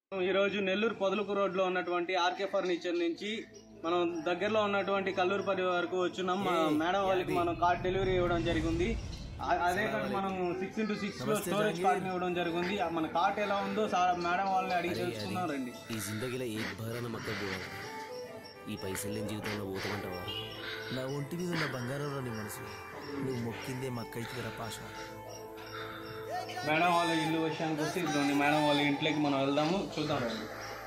ఈ రోజు నెల్లూరు పొదలుకు రోడ్లో ఉన్నటువంటి ఆర్కే ఫర్నిచర్ నుంచి మనం దగ్గరలో ఉన్నటువంటి కల్లూరుపల్లి వరకు వచ్చున్నాం మా మేడం వాళ్ళకి మనం కార్డ్ డెలివరీ ఇవ్వడం జరిగింది ఆ- అదే కాదు మనం సిక్స్ ఇంటూ సిక్స్ లో స్టోరేజ్ కార్డ్ ఇవ్వడం జరిగింది ఆ మన కార్ట్ ఎలా ఉందో సార్ మేడం వాళ్ళని అడిగి తెలుసుకుందాం రండి ఈ జిందగీలో ఏ భారాన మక్క పోవాలి ఈ పైసలు లేని జీవితంలో పోతామంటావా నా ఒంటి మీద ఉన్న బంగారం నీ మనసు నువ్వు మొక్కిందే మక్కైతుందిరా పాష మేడం వాళ్ళ ఇల్లు విషయానికి వస్తే ఇదిగోండి మేడం వాళ్ళ ఇంట్లోకి మనం వెళ్దాము చూద్దాం రండి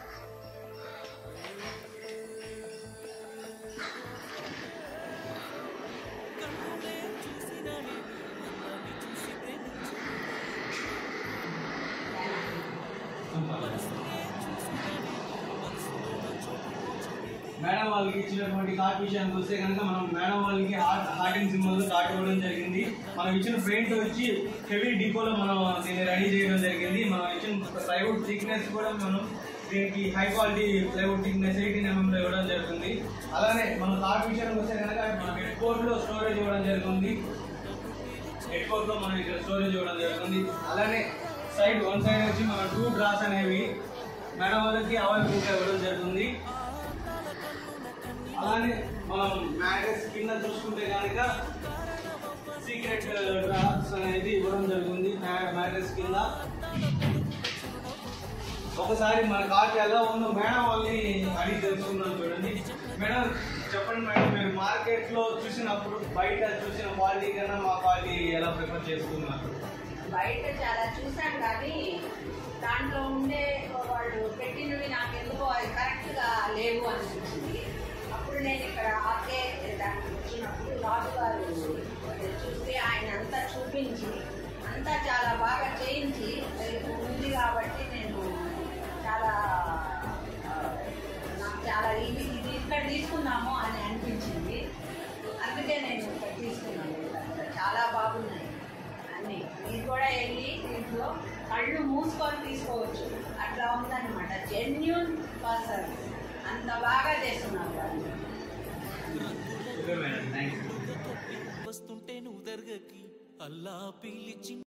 మేడం వాళ్ళకి ఇచ్చినటువంటి కార్డ్ విషయానికి వస్తే కనుక మనం మేడం వాళ్ళకి హార్ట్ హార్టింగ్ సింబల్ కార్డ్ ఇవ్వడం జరిగింది మనం ఇచ్చిన పెయింట్ వచ్చి హెవీ డిపోలో మనం దీన్ని రెడీ చేయడం జరిగింది మనం ఇచ్చిన ప్లైవుడ్ థిక్నెస్ కూడా మనం దీనికి high quality plywood thickness eighteen ఎంఎంలో ఇవ్వడం జరుగుతుంది అలానే మన కార్డ్ విషయానికి వస్తే కనుక మనం హెడ్ కోర్ట్లో స్టోరేజ్ ఇవ్వడం జరుగుతుంది హెడ్ కోర్ట్లో మనం ఇక్కడ స్టోరేజ్ ఇవ్వడం జరుగుతుంది అలానే సైడ్ వన్ సైడ్ వచ్చి మన టూ డ్రాస్ అనేవి మేడం వాళ్ళకి అవైలబుల్గా ఇవ్వడం జరుగుతుంది అలానే మనం మ్యాగస్ కింద చూసుకుంటే కనుక సీక్రెట్ డ్రాప్స్ అనేది ఇవ్వడం జరుగుతుంది మ్యాగస్ కింద ఒకసారి మన కార్ట్ ఎలా ఉందో మేడం వాళ్ళని అడిగి తెలుసుకుందాం చూడండి మేడం చెప్పండి మేడం మీరు మార్కెట్ లో చూసినప్పుడు బయట చూసిన క్వాలిటీ కన్నా మా క్వాలిటీ ఎలా ప్రిఫర్ చేసుకున్నారు బయట చాలా చూసాను కానీ దాంట్లో ఉండే వాళ్ళు పెట్టినవి నాకు ఎందుకో అది కరెక్ట్ గా లేవు అనిపించింది అప్పుడు నేను ఇక్కడ ఆకే దానికి వచ్చినప్పుడు రాజు గారు చూస్తే ఆయన అంతా చూపించి అంతా చాలా బాగా చేయించి అది ఉంది కాబట్టి నేను చాలా ఆ, నాకు చాలా ఇది ఇది ఇక్కడ తీసుకున్నాము అని అనిపించింది అందుకే నేను ఇక్కడ తీసుకున్నాను ఇక్కడ చాలా బాగున్నాయి అన్ని మీరు కూడా వెళ్ళి దీంట్లో కళ్ళు మూసుకొని తీసుకోవచ్చు అట్లా ఉందన్నమాట జెన్యున్ పర్సన్ అంత బాగా చేస్తున్నారు వాళ్ళు ఓకే మేడం థ్యాంక్ యూ వస్తుంటే నువ్వు దర్గకి అల్లా పిలిచి